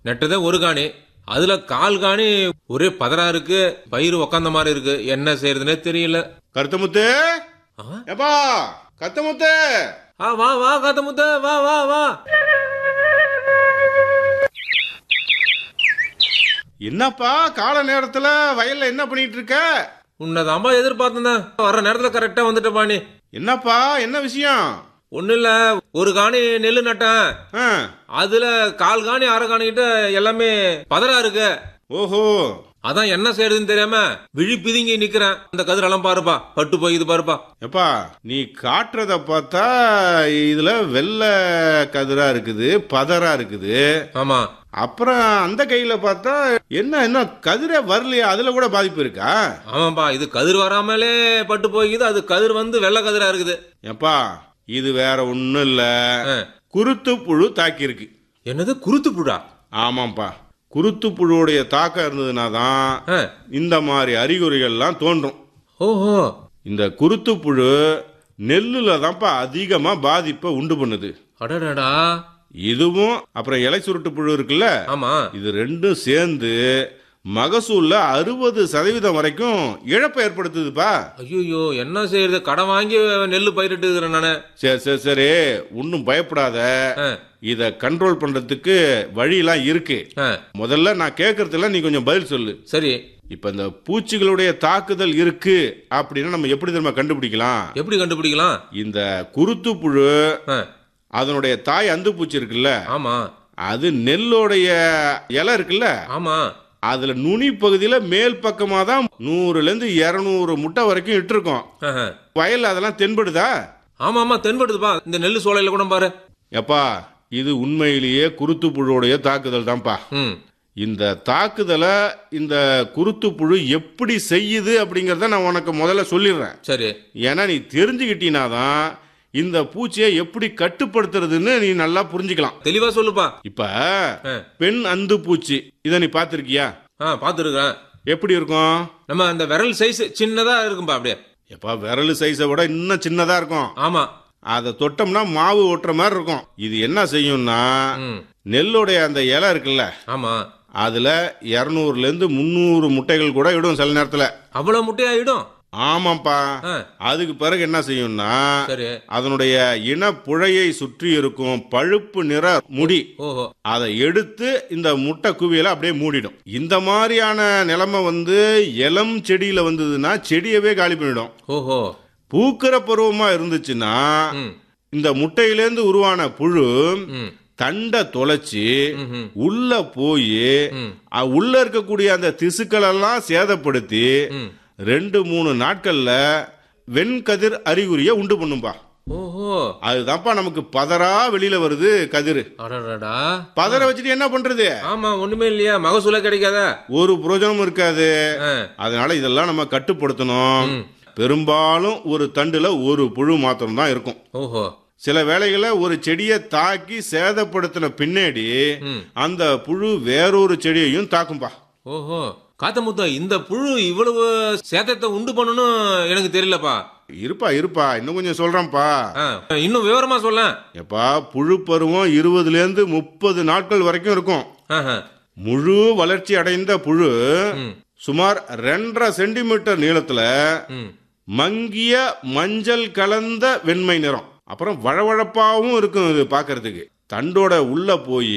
நெட்டதே ஒரு காணி அதுல கால் காணி ஒரே பதறா இருக்கு பயிர் உக்காந்த மாதிரி இருக்கு என்ன செய்யறதுனே தெரியல கருத்தமுத்து ஆ? எப்பா கருத்தமுத்து ஆ, வா வா காத்தமுத்த வா வா வா என்னப்பா கால நேரத்துல வயல்ல என்ன பண்ணிட்டு இருக்க உன்னதாம்பா எதிர்பார்த்தேன் வர்ற நேரத்துல கரெக்டா வந்துட்டப்பா நீ என்னப்பா என்ன விஷயம் ஒண்ணு இல்ல ஒரு காணி நெல்லு நட்டேன் ஆ, அதுல கால் காணி அரை காணி கிட்ட எல்லாமே பதறா இருக்கு ஓஹோ அதான் என்ன செய்யறதுன்னு தெரியாம விழி பிதுங்கி நிக்கிறேன் அந்த கதிரெல்லாம் பாருப்பா பட்டு போய் பாருப்பா எப்பா நீ காட்டுறத பார்த்தா இதுல வெள்ளை கதிரா இருக்குது பதரா இருக்குது ஆமா அப்புறம் அந்த கையில பார்த்தா என்ன என்ன கதிரே வரலையா அதுல கூட பாதிப்பு இருக்கா ஆமாப்பா இது கதிர் வராமலே பட்டு போய்க்குது அது கதிர் வந்து வெள்ளை கதிரா இருக்குது எப்பா இது வேற ஒண்ணும் இல்ல ஆ. குருத்து புழு தாக்கி இருக்கு என்னது குருத்து புழா ஆமாப்பா குருத்து புழுவுடைய தாக்கம் இருந்ததுனா தான் ஆ. இந்த மாதிரி அறிகுறிகள்லாம் தோன்றும் ஓஹோ இந்த குருத்து புழு நெல்லுல தான்ப்பா அதிகமா பாதிப்பை உண்டு பண்ணுது அடடடா இதுவும் அப்புறம் இலை சுருட்டு புழு இருக்குல்ல ஆமா இது ரெண்டும் சேர்ந்து மகசூல்ல அறுபது சதவீதம் வரைக்கும் இழப்பை ஏற்படுத்துதுப்பா ஐயோ என்ன செய்யறது கடன் வாங்கி நெல்லு பயிரிட்டு இருக்கிறேன் நானு சரி சரி சரி ஒன்றும் பயப்படாத ஆ, இத கண்ட்ரோல் பண்றதுக்கு வழியெல்லாம் இருக்கு ஆ, முதல்ல நான் கேட்கறதுல நீ கொஞ்சம் பதில் சொல்லு சரி இப்ப இந்த பூச்சிகளுடைய தாக்குதல் இருக்கு அப்படின்னா நம்ம எப்படி தெரியுமா கண்டுபிடிக்கலாம் எப்படி கண்டுபிடிக்கலாம் இந்த குருத்து புழு ஆ, அதனுடைய தாய் அந்து பூச்சி இருக்குல்ல ஆமா அது நெல்லோடைய இலை இருக்குல்ல ஆமா அதுல நுனி பகுதியில மேல் பக்கமா தான் நூறுல இருந்து இருநூறு முட்டை வரைக்கும் இட்டிருக்கோம் ஆஹா. வயல்ல அதெல்லாம் தென்படுதா ஆமா ஆமா தென்படுதுப்பா இந்த நெல்லு சோலையில கூட பாரு எப்பா இது உண்மையிலேயே குருத்து புழுவுடைய தாக்குதல் தான்ப்பா ம் இந்த தாக்குதலை இந்த குருத்து புழு எப்படி செய்யுது அப்படிங்கறத நான் உனக்கு முதல்ல சொல்லிடுறேன் சரி ஏன்னா நீ தெரிஞ்சுக்கிட்டீனா தான் இந்த பூச்சியை எப்படி கட்டுப்படுத்துறதுன்னு நீ நல்லா புரிஞ்சுக்கலாம் தெளிவா சொல்லுப்பா இப்ப ஆ. பெண் அந்து பூச்சி இதை நீ பார்த்திருக்கியா ஆ பாத்துருக்கேன் எப்படி இருக்கும் நம்ம அந்த விரல் சைஸ் சின்னதா இருக்கும்பா அப்படியே எப்பா விரல் சைஸை விட இன்னும் சின்னதா இருக்கும் ஆமா அதை தொட்டோம்னா மாவு ஓட்டுற மாதிரி இருக்கும் இது என்ன செய்யும்னா ம் நெல்லுடைய அந்த இலை இருக்குல்ல ஆமா அதுல இருநூறுல இருந்து முந்நூறு முட்டைகள் கூட இடும் சில நேரத்துல அவ்வளவு முட்டையாயிடும் ஆமாப்பா ஆ, அதுக்கு பிறகு என்ன செய்யும்னா சரி அதனுடைய இனப்புழையை சுற்றி இருக்கும் பழுப்பு நிற முடி ஓஹோ அதை எடுத்து இந்த முட்டை குவியலை அப்படியே மூடிடும் இந்த மாதிரியான நிலைமை வந்து இளம் செடியில வந்ததுன்னா செடியவே காலி பண்ணிடும் ஓஹோ பூக்கிற பருவமா இருந்துச்சுன்னா ம் இந்த முட்டையிலேருந்து உருவான புழு ம் தண்டை தொலைச்சி ம்ஹும். உள்ள போய் ம் உள்ள இருக்கக்கூடிய அந்த திசுக்கள் எல்லாம் சேதப்படுத்தி ம் ரெண்டு மூணு நாட்கள்ல வெண்கதிர் அறிகுறியை உண்டு பண்ணும்பா ஓஹோ அதுதான்ப்பா நமக்கு பதறா வெளியில வருது கதிர் அடடடா பதற வச்சுட்டு என்ன பண்றது ஆமா ஒண்ணுமே இல்லையா மகசூல கிடைக்காதா ஒரு புரோஜனமும் இருக்காது ஆ, அதனால இதெல்லாம் நம்ம கட்டுப்படுத்தணும் ம். பெரும்பாலும் ஒரு தண்டுல ஒரு புழு மாத்திரம் தான் இருக்கும் ஓஹோ சில வேளைகள ஒரு செடியை தாக்கி சேதப்படுத்தின பின்னாடி ம். அந்த புழு வேறொரு செடியையும் தாக்கும்பா ஓஹோ காத்தமுத்த இந்த புழு இவ்வளவு சேதத்தை உண்டு பண்ணணும் எனக்கு தெரியலப்பா இருப்பா இருப்பா இன்னும் கொஞ்சம் சொல்றேன்ப்பா ஆ, இன்னும் விவரமா சொல்ல எப்பா புழு பருவம் இருபதுல இருந்து முப்பது நாட்கள் வரைக்கும் இருக்கும் ஆஹா. முழு வளர்ச்சி அடைந்த புழு ம், சுமார் ரெண்டரை சென்டிமீட்டர் நீளத்துல ம். மங்கிய மஞ்சள் கலந்த வெண்மை நிறம் அப்புறம் வழவழப்பாவும் இருக்கும் இது பார்க்கறதுக்கு தண்டோட உள்ள போய்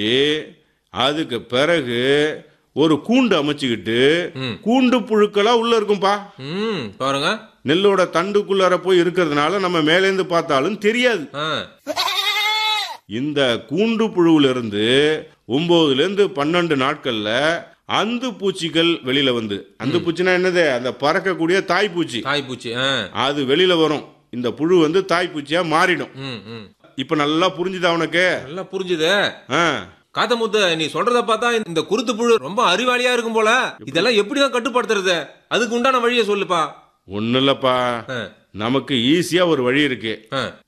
அதுக்கு பிறகு ஒரு கூண்டு அமைச்சுக்கிட்டு ம். கூண்டு புழுக்களா உள்ள இருக்கும்பா ம், பாருங்க நெல்லோட தண்டுக்குள்ளார போய் இருக்கிறதுனால நம்ம மேலேந்து பார்த்தாலும் தெரியாது ஆ, இந்த கூண்டு புழுவுல இருந்து ஒன்பதுல இருந்து பன்னெண்டு நாட்கள்ல அந்து பூச்சிகள் வெளியில வந்து அந்து பூச்சினா என்னது அந்த பறக்கக்கூடிய தாய் பூச்சி தாய் பூச்சி ஆ, அது வெளியில வரும் இந்த புழு வந்து தாய் பூச்சியா மாறிடும் ம், ம். இப்ப நல்லா புரிஞ்சுதா உனக்கு நல்லா புரிஞ்சுது ஆ, காத்தமுத்து நீ சொல்றத பார்த்தா இந்த குருத்து புழு ரொம்ப அறிவாளியா இருக்கும் போல இதெல்லாம் எப்படிதான் கட்டுப்படுத்துறது அதுக்கு உண்டான வழியை சொல்லுப்பா ஒண்ணும் இல்லப்பா ஆ, நமக்கு ஈஸியா ஒரு வழி இருக்கு ஆ,